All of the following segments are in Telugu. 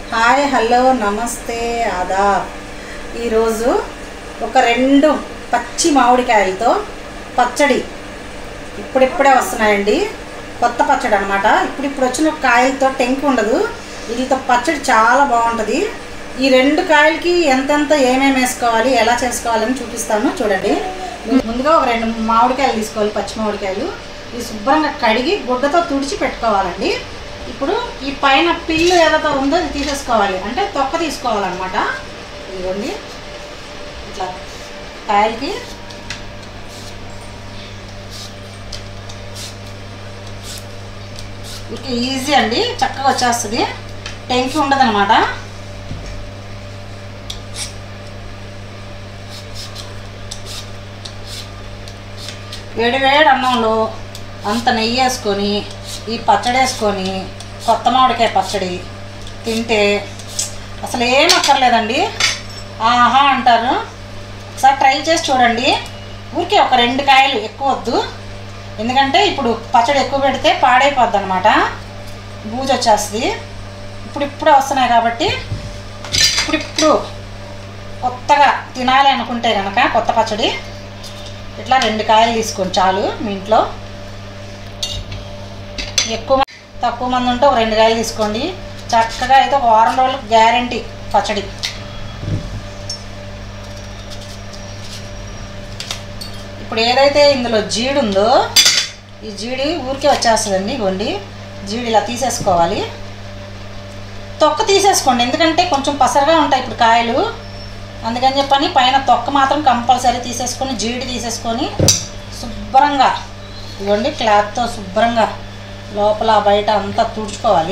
హాయ్ హలో నమస్తే ఆదాబ్ ఈరోజు ఒక రెండు పచ్చి మామిడికాయలతో పచ్చడి ఇప్పుడిప్పుడే వస్తున్నాయండి కొత్త పచ్చడి అనమాట ఇప్పుడిప్పుడు వచ్చిన కాయలతో టెంక్ ఉండదు వీటితో పచ్చడి చాలా బాగుంటుంది ఈ రెండు కాయలకి ఎంతెంత ఏమేమి వేసుకోవాలి ఎలా చేసుకోవాలని చూపిస్తాను చూడండి ముందుగా ఒక రెండు మామిడికాయలు తీసుకోవాలి పచ్చి మామిడికాయలు ఇవి శుభ్రంగా కడిగి గుడ్డతో తుడిచి పెట్టుకోవాలండి ఇప్పుడు ఈ పైన పిల్లు ఏదైతే ఉందో అది తీసేసుకోవాలి అంటే తొక్క తీసుకోవాలన్నమాట ఇదిగోండి ఇట్లా కాయలకి ఇక ఈజీ అండి చక్కగా వచ్చేస్తుంది టెంకి ఉండదు అనమాట వేడి వేడి అన్నంలో అంత నెయ్యి వేసుకొని ఈ పచ్చడి వేసుకొని కొత్త మామిడికాయ పచ్చడి తింటే అసలు ఏం అక్కర్లేదండి ఆహా అంటారు ఒకసారి ట్రై చేసి చూడండి ఊరికే ఒక రెండు కాయలు ఎక్కువ వద్దు ఎందుకంటే ఇప్పుడు పచ్చడి ఎక్కువ పెడితే పాడైపోద్ది అనమాట బూజు వచ్చేస్తుంది ఇప్పుడు ఇప్పుడే వస్తున్నాయి కాబట్టి ఇప్పుడిప్పుడు కొత్తగా తినాలి అనుకుంటే కనుక కొత్త పచ్చడి ఇట్లా రెండు కాయలు తీసుకోండి చాలు మీ ఇంట్లో ఎక్కువ మంది- తక్కువ మంది ఉంటే ఒక రెండు కాయలు తీసుకోండి చక్కగా అయితే ఒక వారం రోజులకు గ్యారంటీ పచ్చడి ఇప్పుడు ఏదైతే ఇందులో జీడి ఉందో ఈ జీడి ఊరికే వచ్చేస్తుందండి ఇగోండి జీడి ఇలా తీసేసుకోవాలి తొక్క తీసేసుకోండి ఎందుకంటే కొంచెం పసరగా ఉంటాయి ఇప్పుడు కాయలు అందుకని చెప్పని పైన తొక్క మాత్రం కంపల్సరీ తీసేసుకొని జీడి తీసేసుకొని శుభ్రంగా ఇవ్వండి క్లాత్తో శుభ్రంగా లోపల బయట అంతా తుడుచుకోవాలి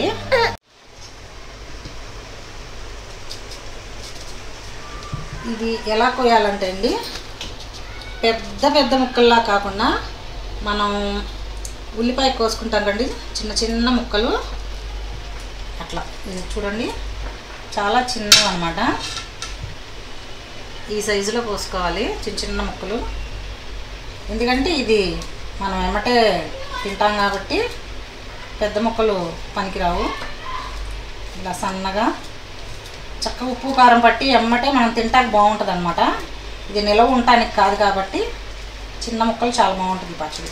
ఇది ఎలా కోయాలంటే అండి పెద్ద పెద్ద ముక్కల్లా కాకుండా మనం ఉల్లిపాయ కోసుకుంటాం కండి చిన్న చిన్న ముక్కలు అట్లా ఇది చూడండి చాలా చిన్నవి అనమాట ఈ సైజులో కోసుకోవాలి చిన్న చిన్న ముక్కలు ఎందుకంటే ఇది మనం ఎమ్మటే తింటాం కాబట్టి పెద్ద ముక్కలు పనికిరావు ఇలా సన్నగా చక్కగా ఉప్పు కారం పట్టి ఎమ్మటే మనం తింటానికి బాగుంటుంది అనమాట ఇది నిలవ ఉండటానికి కాదు కాబట్టి చిన్న ముక్కలు చాలా బాగుంటుంది ఈ పచ్చడి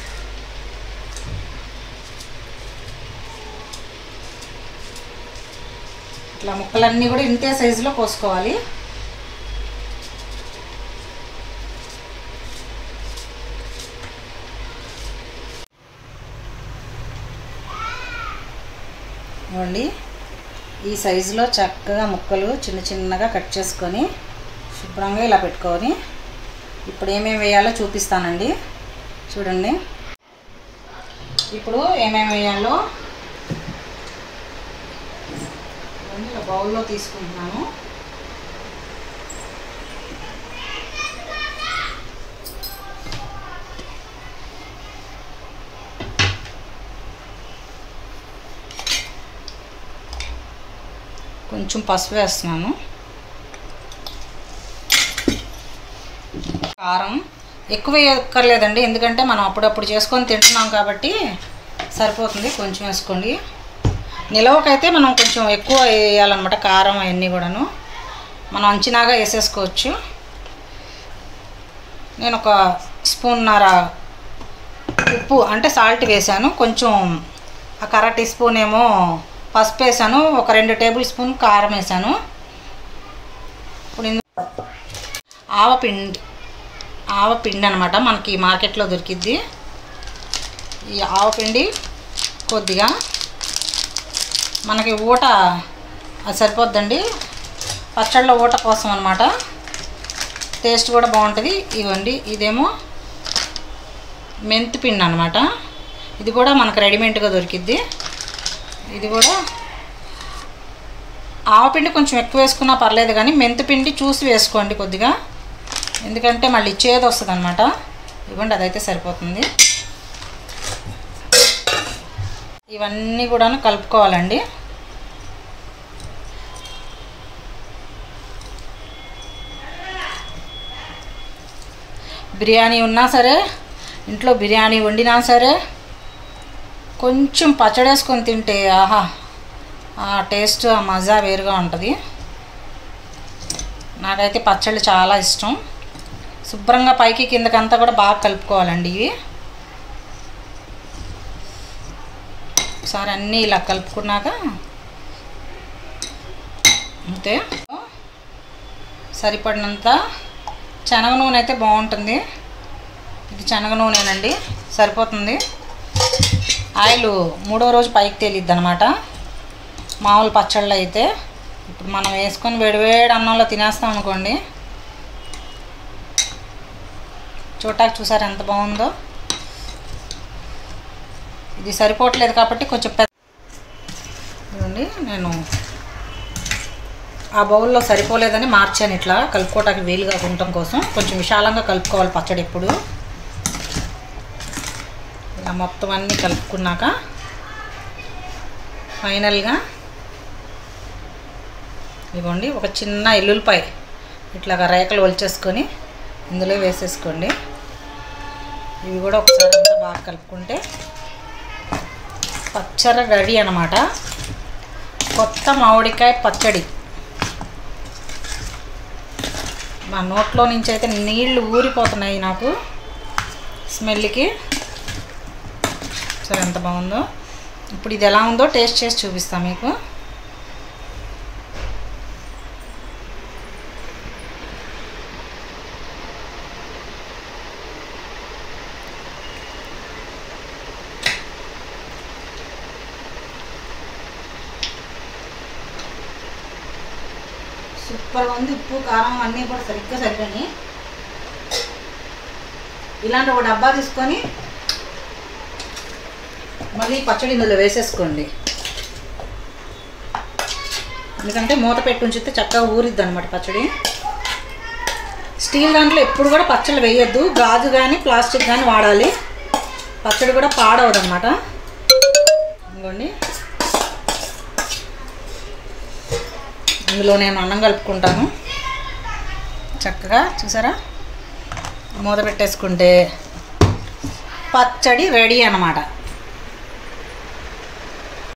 ఇట్లా ముక్కలన్నీ కూడా ఇంతే సైజులో కోసుకోవాలి ఇవ్వండి ఈ సైజులో చక్కగా ముక్కలు చిన్న చిన్నగా కట్ చేసుకొని శుభ్రంగా ఇలా పెట్టుకొని ఇప్పుడు ఏమేమి వేయాలో చూపిస్తానండి చూడండి ఇప్పుడు ఏమేమి వేయాలో ఇవన్నీ ఇలా బౌల్లో తీసుకుంటున్నాను కొంచెం పసుపు వేస్తున్నాను కారం ఎక్కువ వేయక్కర్లేదండి ఎందుకంటే మనం అప్పుడప్పుడు చేసుకొని తింటున్నాం కాబట్టి సరిపోతుంది కొంచెం వేసుకోండి నిలవకైతే మనం కొంచెం ఎక్కువ వేయాలన్నమాట కారం అవన్నీ కూడాను మనం అంచినాగా వేసేసుకోవచ్చు నేను ఒక స్పూన్నర ఉప్పు అంటే సాల్ట్ వేసాను కొంచెం ఒక అర టీ స్పూన్ ఏమో పసుపు వేసాను ఒక రెండు టేబుల్ స్పూన్ కారం వేసాను ఇప్పుడు ఇందు- ఆవపిండి ఆవపిండి అనమాట మనకి మార్కెట్లో దొరికిద్ది ఈ ఆవపిండి కొద్దిగా మనకి ఊట అది సరిపోద్దండి పచ్చళ్ళలో ఊట కోసం అనమాట టేస్ట్ కూడా బాగుంటుంది ఇవ్వండి ఇదేమో మెంతి పిండి అనమాట ఇది కూడా మనకు రెడీమేడ్గా దొరికిద్ది ఇది కూడా ఆవపిండి కొంచెం ఎక్కువ వేసుకున్నా పర్లేదు కానీ మెంతిపిండి చూసి వేసుకోండి కొద్దిగా ఎందుకంటే మళ్ళీ చేదు వస్తుంది అనమాట ఇవ్వండి అదైతే సరిపోతుంది ఇవన్నీ కూడాను కలుపుకోవాలండి బిర్యానీ ఉన్నా సరే ఇంట్లో బిర్యానీ వండినా సరే కొంచెం పచ్చడేసుకొని తింటే ఆహా ఆ టేస్ట్ ఆ మజా వేరుగా ఉంటుంది నాకైతే పచ్చళ్ళు చాలా ఇష్టం శుభ్రంగా పైకి కిందకంతా కూడా బాగా కలుపుకోవాలండి ఇవి ఒకసారి అన్నీ ఇలా కలుపుకున్నాక అంతే సరిపడినంత శనగ నూనె అయితే బాగుంటుంది ఇది శనగ నూనెనండి సరిపోతుంది ఆయిల్ మూడో రోజు పైకి తేలిద్ది అనమాట మామూలు పచ్చళ్ళు అయితే ఇప్పుడు మనం వేసుకొని వేడివేడి అన్నంలో తినేస్తాం అనుకోండి చూడటానికి చూసారు ఎంత బాగుందో ఇది సరిపోవట్లేదు కాబట్టి కొంచెం పెద్ద ఇదిగోండి నేను ఆ బౌల్లో సరిపోలేదని మార్చాను ఇట్లా కలుపుకోవటానికి వీలుగా ఉండటం కోసం కొంచెం విశాలంగా కలుపుకోవాలి పచ్చడి ఎప్పుడు ఇలా మొత్తం అన్నీ కలుపుకున్నాక ఫైనల్గా ఇదిగోండి ఒక చిన్న ఎల్లుల్లిపాయ ఇట్లాగా రేకలు ఒలిచేసుకొని ఇందులో వేసేసుకోండి ఇవి కూడా ఒకసారి అంతా బాగా కలుపుకుంటే పచ్చడి రెడీ అనమాట కొత్త మామిడికాయ పచ్చడి మా నోట్లో నుంచి అయితే నీళ్లు ఊరిపోతున్నాయి నాకు స్మెల్కి సరే ఎంత బాగుందో ఇప్పుడు ఇది ఎలా ఉందో టేస్ట్ చేసి చూపిస్తాను మీకు సూపర్గా ఉంది ఉప్పు కారం అన్నీ కూడా సరిగ్గా సరిపోయినాయి ఇలాంటి ఒక డబ్బా తీసుకొని మళ్ళీ పచ్చడి ఇందులో వేసేసుకోండి ఎందుకంటే మూత పెట్టి ఉంచితే చక్కగా ఊరిద్ది అనమాట పచ్చడి స్టీల్ దాంట్లో ఎప్పుడు కూడా పచ్చళ్ళు వేయొద్దు గాజు కానీ ప్లాస్టిక్ కానీ వాడాలి పచ్చడి కూడా పాడవదు అనమాట ఇదిగోండి ఇందులో నేను అన్నం కలుపుకుంటాను చక్కగా చూసారా మూత పెట్టేసుకుంటే పచ్చడి రెడీ అన్నమాట